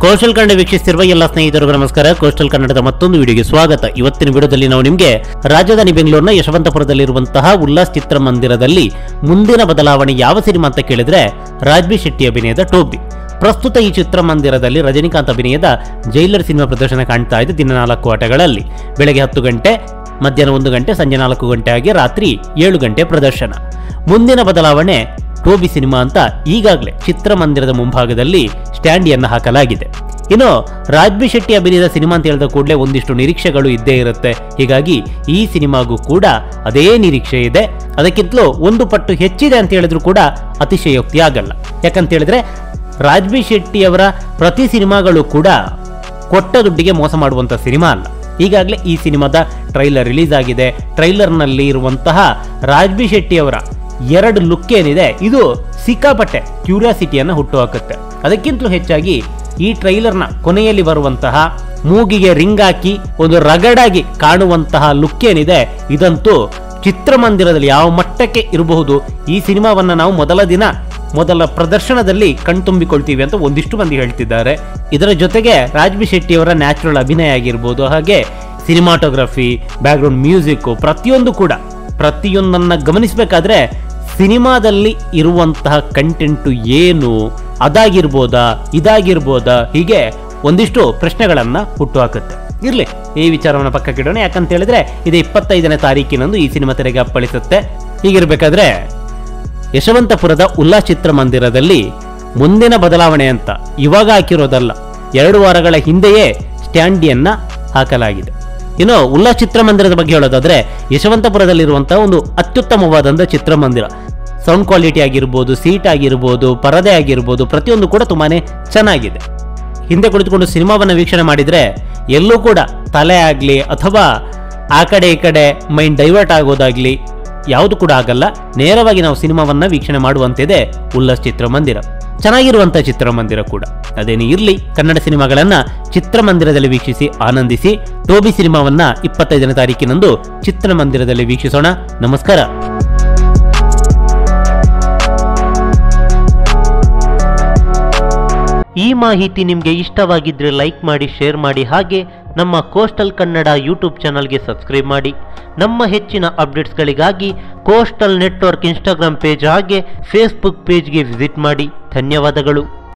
coastal Kannada ವೀಕ್ಷಿಸ್ತಿರುವ ಎಲ್ಲ ಸ್ನೇಹಿತರಿಗೂ ನಮಸ್ಕಾರ ಕೋಸ್ಟಲ್ ಕನ್ನಡದ ಮತ್ತೊಂದು ವಿಡಿಯೋಗೆ ಸ್ವಾಗತ ಇವತ್ತಿನ ವಿಡಿಯೋದಲ್ಲಿ ನಾವು ನಿಮಗೆ ರಾಜಧಾನಿ ಬೆಂಗಳೂರಿನ ಯಶವಂತಪುರದಲ್ಲಿರುವಂತಹ ಉಲ್ಲಾಸ್ ಚಿತ್ರಮಂದಿರದಲ್ಲಿ ಮುಂದಿನ ಬದಲಾವಣೆ ಯಾವ ಸಿನಿಮಾ ಅಂತ ಕೇಳಿದ್ರೆ ರಾಜ್ಬಿ ಶೆಟ್ಟಿ ಅಭಿನಯದ ಟೋಬಿ ಪ್ರಸ್ತುತ ಈ ಚಿತ್ರಮಂದಿರದಲ್ಲಿ ರಜನಿಕಾಂತ್ ಅಭಿನಯದ ಜೈಲರ್ ಸಿನಿಮಾ ಪ್ರದರ್ಶನ ಕಾಣ್ತಾ ಇದೆ ದಿನ ನಾಲ್ಕು ಆಟಗಳಲ್ಲಿ ಬೆಳಗ್ಗೆ ಹತ್ತು ಗಂಟೆ ಮಧ್ಯಾಹ್ನ ಒಂದು ಗಂಟೆ ಸಂಜೆ ನಾಲ್ಕು ಗಂಟೆ ಆಗಿ ರಾತ್ರಿ ಏಳು ಗಂಟೆ ಪ್ರದರ್ಶನ ಮುಂದಿನ ಬದಲಾವಣೆ ಟೋಬಿ ಸಿನಿಮಾ ಅಂತ ಈಗಾಗಲೇ ಚಿತ್ರಮಂದಿರದ ಮುಂಭಾಗದಲ್ಲಿ ಸ್ಟ್ಯಾಂಡಿಯನ್ನು ಹಾಕಲಾಗಿದೆ ಇನ್ನು ರಾಜ್ಬಿ ಶೆಟ್ಟಿ ಅಭಿನಯದ ಸಿನಿಮಾ ಅಂತ ಹೇಳಿದ ಕೂಡಲೇ ಒಂದಿಷ್ಟು ನಿರೀಕ್ಷೆಗಳು ಇದ್ದೇ ಇರುತ್ತೆ ಹೀಗಾಗಿ ಈ ಸಿನಿಮಾಗೂ ಕೂಡ ಅದೇ ನಿರೀಕ್ಷೆ ಇದೆ ಅದಕ್ಕಿಂತಲೂ ಒಂದು ಪಟ್ಟು ಹೆಚ್ಚಿದೆ ಅಂತ ಹೇಳಿದ್ರು ಕೂಡ ಅತಿಶಯೋಕ್ತಿ ಆಗಲ್ಲ ಯಾಕಂತ ಹೇಳಿದ್ರೆ ರಾಜ್ಬಿ ಶೆಟ್ಟಿ ಅವರ ಪ್ರತಿ ಸಿನಿಮಾಗಳು ಕೂಡ ಕೊಟ್ಟ ದುಡ್ಡಿಗೆ ಮೋಸ ಮಾಡುವಂಥ ಸಿನಿಮಾ ಅಲ್ಲ ಈಗಾಗಲೇ ಈ ಸಿನಿಮಾದ ಟ್ರೈಲರ್ ರಿಲೀಸ್ ಆಗಿದೆ ಟ್ರೈಲರ್ನಲ್ಲಿ ಇರುವಂತಹ ರಾಜ್ಬಿ ಶೆಟ್ಟಿ ಅವರ ಎರಡು ಲುಕ್ ಏನಿದೆ ಇದು ಸಿಕ್ಕಾಪಟ್ಟೆ ಕ್ಯೂರಿಯಾಸಿಟಿಯನ್ನು ಹುಟ್ಟುಹಾಕುತ್ತೆ ಅದಕ್ಕಿಂತಲೂ ಹೆಚ್ಚಾಗಿ ಈ ಟ್ರೈಲರ್ನ ಕೊನೆಯಲ್ಲಿ ಬರುವಂತಹ ಮೂಗಿಗೆ ರಿಂಗ್ ಹಾಕಿ ಒಂದು ರಗಡಾಗಿ ಕಾಣುವಂತಹ ಲುಕ್ ಏನಿದೆ ಇದಂತೂ ಚಿತ್ರಮಂದಿರದಲ್ಲಿ ಯಾವ ಮಟ್ಟಕ್ಕೆ ಇರಬಹುದು ಈ ಸಿನಿಮಾವನ್ನ ನಾವು ಮೊದಲ ದಿನ ಮೊದಲ ಪ್ರದರ್ಶನದಲ್ಲಿ ಕಣ್ತುಂಬಿಕೊಳ್ತೀವಿ ಅಂತ ಒಂದಿಷ್ಟು ಮಂದಿ ಹೇಳ್ತಿದ್ದಾರೆ ಇದರ ಜೊತೆಗೆ ರಾಜ್ಬಿ ಶೆಟ್ಟಿ ಅವರ ನ್ಯಾಚುರಲ್ ಅಭಿನಯ ಆಗಿರ್ಬೋದು ಹಾಗೆ ಸಿನಿಮಾಟೋಗ್ರಫಿ ಬ್ಯಾಕ್ಗ್ರೌಂಡ್ ಮ್ಯೂಸಿಕ್ ಪ್ರತಿಯೊಂದು ಕೂಡ ಪ್ರತಿಯೊಂದನ್ನ ಗಮನಿಸಬೇಕಾದ್ರೆ ಸಿನಿಮಾದಲ್ಲಿ ಇರುವಂತಹ ಕಂಟೆಂಟು ಏನು ಅದಾಗಿರ್ಬೋದಾ ಇದಾಗಿರ್ಬೋದಾ ಹೀಗೆ ಒಂದಿಷ್ಟು ಪ್ರಶ್ನೆಗಳನ್ನ ಹುಟ್ಟುಹಾಕುತ್ತೆ ಇರ್ಲಿ ಈ ವಿಚಾರವನ್ನು ಪಕ್ಕಕ್ಕಿಡೋಣ ಯಾಕಂತ ಹೇಳಿದ್ರೆ ಇದು ಇಪ್ಪತ್ತೈದನೇ ತಾರೀಕಿನಂದು ಈ ಸಿನಿಮಾ ತೆರೆಗೆ ಅಪ್ಪಳಿಸುತ್ತೆ ಹೀಗಿರ್ಬೇಕಾದ್ರೆ ಯಶವಂತಪುರದ ಉಲ್ಲಾಸ್ ಚಿತ್ರಮಂದಿರದಲ್ಲಿ ಮುಂದಿನ ಬದಲಾವಣೆ ಅಂತ ಇವಾಗ ಹಾಕಿರೋದಲ್ಲ ಎರಡು ವಾರಗಳ ಹಿಂದೆಯೇ ಸ್ಟ್ಯಾಂಡಿಯನ್ನ ಹಾಕಲಾಗಿದೆ ಇನ್ನು ಉಲ್ಲಾಸ್ ಚಿತ್ರಮಂದಿರದ ಬಗ್ಗೆ ಹೇಳೋದಾದ್ರೆ ಯಶವಂತಪುರದಲ್ಲಿರುವಂತಹ ಒಂದು ಅತ್ಯುತ್ತಮವಾದಂಥ ಚಿತ್ರಮಂದಿರ ಸೌಂಡ್ ಕ್ವಾಲಿಟಿ ಆಗಿರ್ಬೋದು ಸೀಟ್ ಆಗಿರ್ಬೋದು ಪರದೆ ಆಗಿರ್ಬೋದು ಪ್ರತಿಯೊಂದು ಕೂಡ ತುಂಬಾನೇ ಚೆನ್ನಾಗಿದೆ ಹಿಂದೆ ಕುಳಿತುಕೊಂಡು ಸಿನಿಮಾವನ್ನು ವೀಕ್ಷಣೆ ಮಾಡಿದ್ರೆ ಎಲ್ಲೂ ಕೂಡ ತಲೆ ಆಗಲಿ ಅಥವಾ ಆ ಕಡೆ ಈ ಕಡೆ ಮೈಂಡ್ ಡೈವರ್ಟ್ ಆಗೋದಾಗ್ಲಿ ಯಾವುದು ಕೂಡ ಆಗಲ್ಲ ನೇರವಾಗಿ ನಾವು ಸಿನಿಮಾವನ್ನ ವೀಕ್ಷಣೆ ಮಾಡುವಂತಿದೆ ಉಲ್ಲಾಸ್ ಚಿತ್ರಮಂದಿರ ಚೆನ್ನಾಗಿರುವಂಥ ಚಿತ್ರಮಂದಿರ ಕೂಡ ಅದೇನೇ ಇರಲಿ ಕನ್ನಡ ಸಿನಿಮಾಗಳನ್ನ ಚಿತ್ರಮಂದಿರದಲ್ಲಿ ವೀಕ್ಷಿಸಿ ಆನಂದಿಸಿ ಟೋಬಿ ಸಿನಿಮಾವನ್ನ ಇಪ್ಪತ್ತೈದನೇ ತಾರೀಕಿನಂದು ಚಿತ್ರಮಂದಿರದಲ್ಲಿ ವೀಕ್ಷಿಸೋಣ ನಮಸ್ಕಾರ ಈ ಮಾಹಿತಿ ನಿಮಗೆ ಇಷ್ಟವಾಗಿದ್ರೆ ಲೈಕ್ ಮಾಡಿ ಶೇರ್ ಮಾಡಿ ಹಾಗೆ ನಮ್ಮ ಕೋಸ್ಟಲ್ ಕನ್ನಡ ಯೂಟ್ಯೂಬ್ ಚಾನಲ್ಗೆ ಸಬ್ಸ್ಕ್ರೈಬ್ ಮಾಡಿ ನಮ್ಮ ಹೆಚ್ಚಿನ ಅಪ್ಡೇಟ್ಸ್ಗಳಿಗಾಗಿ ಕೋಸ್ಟಲ್ ನೆಟ್ವರ್ಕ್ ಇನ್ಸ್ಟಾಗ್ರಾಮ್ ಪೇಜ್ ಹಾಗೆ ಫೇಸ್ಬುಕ್ ಪೇಜ್ಗೆ ವಿಸಿಟ್ ಮಾಡಿ ಧನ್ಯವಾದಗಳು